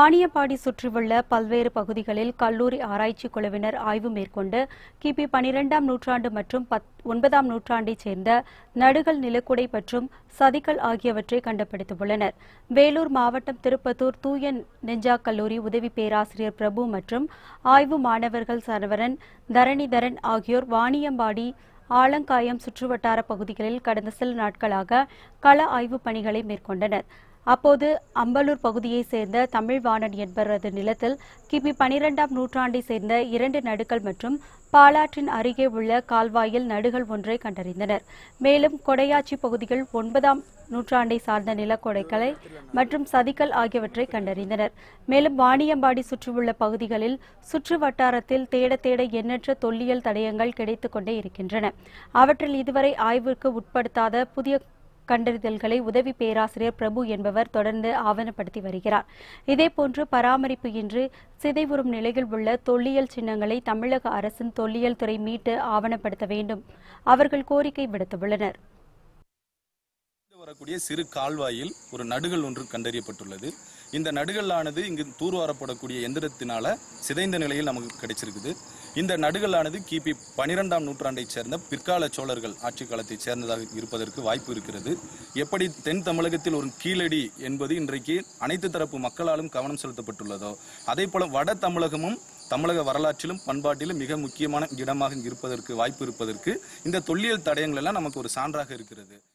வாணியம்பாடி சுற்றியுள்ள பல்வேறு பகுதிகளில் கல்லூரி ஆராய்ச்சி குழுவினர் ஆய்வு மேற்கொண்டு கிபி பனிரெண்டாம் நூற்றாண்டு மற்றும் பத்- ஒன்பதாம் நூற்றாண்டைச் சேர்ந்த நடுகல் நிலக்குடை மற்றும் சதிகள் ஆகியவற்றை கண்டுபிடித்துள்ளனர் வேலூர் மாவட்டம் திருப்பத்தூர் தூய நெஞ்சா கல்லூரி உதவி பேராசிரியர் பிரபு மற்றும் ஆய்வு மாணவர்கள் சரவரன் தரணிதரன் ஆகியோர் வாணியம்பாடி ஆலங்காயம் சுற்றுவட்டார பகுதிகளில் கடந்த சில நாட்களாக கள ஆய்வுப் பணிகளை மேற்கொண்டனர் அப்போது அம்பலூர் பகுதியைச் சேர்ந்த தமிழ்வாணன் என்பவரது நிலத்தில் கிபி பனிரெண்டாம் நூற்றாண்டைச் சேர்ந்த இரண்டு நடுகள் மற்றும் பாலாற்றின் அருகே உள்ள கால்வாயில் நடுகள் ஒன்றை கண்டறிந்தனர் மேலும் கொடையாச்சி பகுதிகள் ஒன்பதாம் நூற்றாண்டை சார்ந்த நிலக்கொடைகளை மற்றும் சதிகள் ஆகியவற்றை கண்டறிந்தனர் மேலும் வாணியம்பாடி சுற்றியுள்ள பகுதிகளில் சுற்று வட்டாரத்தில் தேட தேட எண்ணற்ற தொல்லியல் தடயங்கள் கிடைத்துக் கொண்டே இருக்கின்றன அவற்றில் இதுவரை ஆய்வுக்கு உட்படுத்தாத புதிய கண்டறிதல்களை உதவி பேராசிரியர் பிரபு என்பவர் தொடர்ந்து ஆவணப்படுத்தி வருகிறார் இதேபோன்று பராமரிப்பு இன்றி சிதைவுறும் நிலையில் உள்ள தொல்லியல் சின்னங்களை தமிழக அரசின் தொல்லியல் துறை மீட்டு ஆவணப்படுத்த வேண்டும் அவர்கள் கோரிக்கை விடுத்துள்ளனர் வரக்கூடிய சிறு கால்வாயில் ஒரு நடுகள் ஒன்று கண்டறியப்பட்டுள்ளது இந்த நடுகல்லானது இங்கு தூர்வாரப்படக்கூடிய எந்திரத்தினால சிதைந்த நிலையில் நமக்கு கிடைச்சிருக்குது இந்த நடுகல்லானது கிபி பனிரெண்டாம் நூற்றாண்டைச் சேர்ந்த பிற்கால சோழர்கள் ஆட்சி காலத்தைச் சேர்ந்ததாக இருப்பதற்கு வாய்ப்பு இருக்கிறது எப்படி தென் தமிழகத்தில் ஒரு கீழடி என்பது இன்றைக்கு அனைத்து தரப்பு மக்களாலும் கவனம் செலுத்தப்பட்டுள்ளதோ அதே போல வட தமிழகமும் தமிழக வரலாற்றிலும் பண்பாட்டிலும் மிக முக்கியமான இடமாக இருப்பதற்கு வாய்ப்பு இருப்பதற்கு இந்த தொல்லியல் தடயங்கள் எல்லாம் நமக்கு ஒரு சான்றாக இருக்கிறது